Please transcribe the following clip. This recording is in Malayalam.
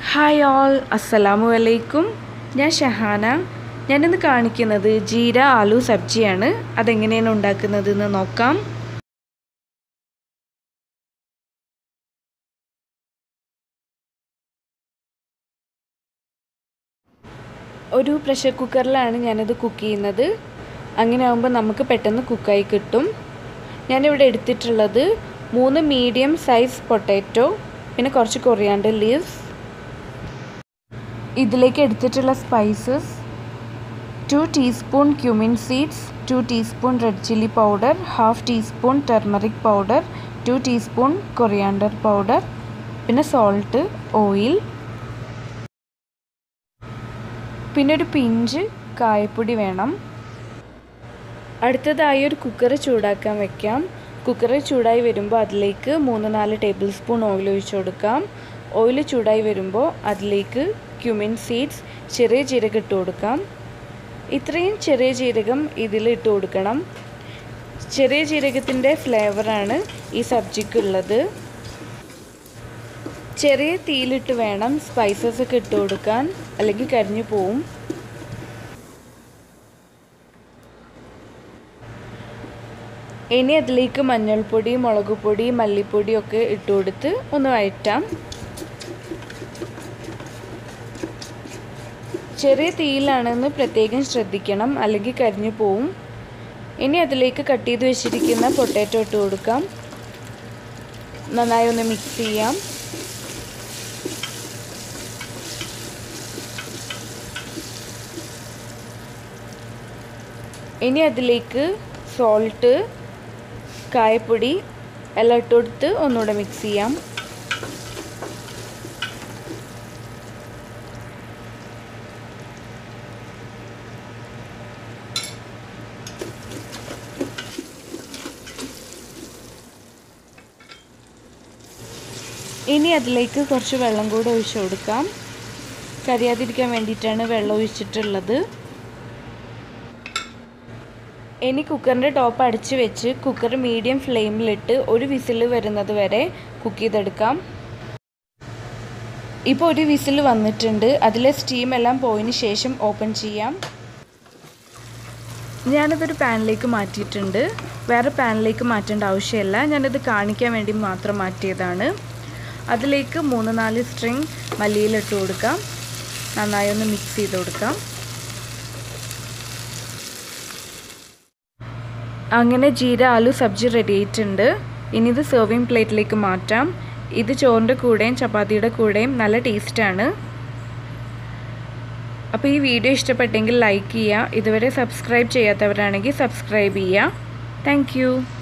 ഹായ് ഓൾ അസ്സലാമു അലൈക്കും ഞാൻ ഷഹാന ഞാനിന്ന് കാണിക്കുന്നത് ജീര ആലു സബ്ജിയാണ് അതെങ്ങനെയാണ് ഉണ്ടാക്കുന്നതെന്ന് നോക്കാം ഒരു പ്രഷർ കുക്കറിലാണ് ഞാനിത് കുക്ക് ചെയ്യുന്നത് അങ്ങനെ ആകുമ്പോൾ നമുക്ക് പെട്ടെന്ന് കുക്കായി കിട്ടും ഞാനിവിടെ എടുത്തിട്ടുള്ളത് മൂന്ന് മീഡിയം സൈസ് പൊട്ടാറ്റോ പിന്നെ കുറച്ച് കൊറിയാണ്ടർ ലീവ്സ് ഇതിലേക്ക് എടുത്തിട്ടുള്ള spices two teaspoon cumin seeds two teaspoon red chilli powder half teaspoon turmeric powder two teaspoon coriander powder പിന്നെ സോൾട്ട് ഓയിൽ പിന്നെ ഒരു പിഞ്ച് കായപ്പൊടി വേണം അടുത്തതായി ഒരു കുക്കർ ചൂടാക്കാൻ വെക്കാം കുക്കർ ചൂടായി വരുമ്പോൾ അതിലേക്ക് മൂന്ന് നാല് ടേബിൾ സ്പൂൺ ഓയിൽ ഒഴിച്ചു കൊടുക്കാം ഓയിൽ ചൂടായി വരുമ്പോൾ അതിലേക്ക് ക്യുമിൻ സീഡ്സ് ചെറിയ ജീരകം ഇട്ട് കൊടുക്കാം ഇത്രയും ചെറിയ ജീരകം ഇതിൽ ഇട്ട് കൊടുക്കണം ചെറിയ ജീരകത്തിൻ്റെ ഫ്ലേവറാണ് ഈ സബ്ജിക്കുള്ളത് ചെറിയ തീയിലിട്ട് വേണം സ്പൈസസ് ഒക്കെ ഇട്ട് കൊടുക്കാൻ അല്ലെങ്കിൽ കരിഞ്ഞു പോവും ഇനി അതിലേക്ക് മഞ്ഞൾപ്പൊടി മുളക് പൊടി മല്ലിപ്പൊടി ഒക്കെ ഇട്ട് കൊടുത്ത് ഒന്ന് വഴറ്റാം ചെറിയ തീയിലാണെന്ന് പ്രത്യേകം ശ്രദ്ധിക്കണം അല്ലെങ്കിൽ കരിഞ്ഞു പോവും ഇനി അതിലേക്ക് കട്ട് ചെയ്ത് വെച്ചിരിക്കുന്ന പൊട്ടാറ്റോ ഇട്ട് കൊടുക്കാം നന്നായി ഒന്ന് മിക്സ് ചെയ്യാം ഇനി അതിലേക്ക് സോൾട്ട് കായപ്പൊടി എല്ലാം ഇട്ട് കൊടുത്ത് ഒന്നുകൂടെ മിക്സ് ചെയ്യാം ഇനി അതിലേക്ക് കുറച്ച് വെള്ളം കൂടെ ഒഴിച്ചു കൊടുക്കാം കരിയാതിരിക്കാൻ വേണ്ടിയിട്ടാണ് വെള്ളം ഒഴിച്ചിട്ടുള്ളത് ഇനി കുക്കറിൻ്റെ ടോപ്പ് അടച്ച് വെച്ച് കുക്കർ മീഡിയം ഫ്ലെയിമിലിട്ട് ഒരു വിസിൽ വരുന്നത് വരെ കുക്ക് ചെയ്തെടുക്കാം ഇപ്പോൾ ഒരു വിസിൽ വന്നിട്ടുണ്ട് അതിലെ സ്റ്റീം എല്ലാം പോയതിന് ശേഷം ഓപ്പൺ ചെയ്യാം ഞാനിതൊരു പാനിലേക്ക് മാറ്റിയിട്ടുണ്ട് വേറെ പാനിലേക്ക് മാറ്റേണ്ട ആവശ്യമില്ല ഞാനിത് കാണിക്കാൻ വേണ്ടി മാത്രം മാറ്റിയതാണ് അതിലേക്ക് മൂന്ന് നാല് സ്ട്രിങ് മല്ലിയിലിട്ട് കൊടുക്കാം നന്നായി ഒന്ന് മിക്സ് ചെയ്ത് കൊടുക്കാം അങ്ങനെ ജീര ആലു സബ്ജി റെഡി ആയിട്ടുണ്ട് ഇനി ഇത് സെർവിങ് പ്ലേറ്റിലേക്ക് മാറ്റാം ഇത് ചോറിൻ്റെ കൂടെയും ചപ്പാത്തിയുടെ കൂടെയും നല്ല ടേസ്റ്റാണ് അപ്പോൾ ഈ വീഡിയോ ഇഷ്ടപ്പെട്ടെങ്കിൽ ലൈക്ക് ചെയ്യുക ഇതുവരെ സബ്സ്ക്രൈബ് ചെയ്യാത്തവരാണെങ്കിൽ സബ്സ്ക്രൈബ് ചെയ്യുക താങ്ക്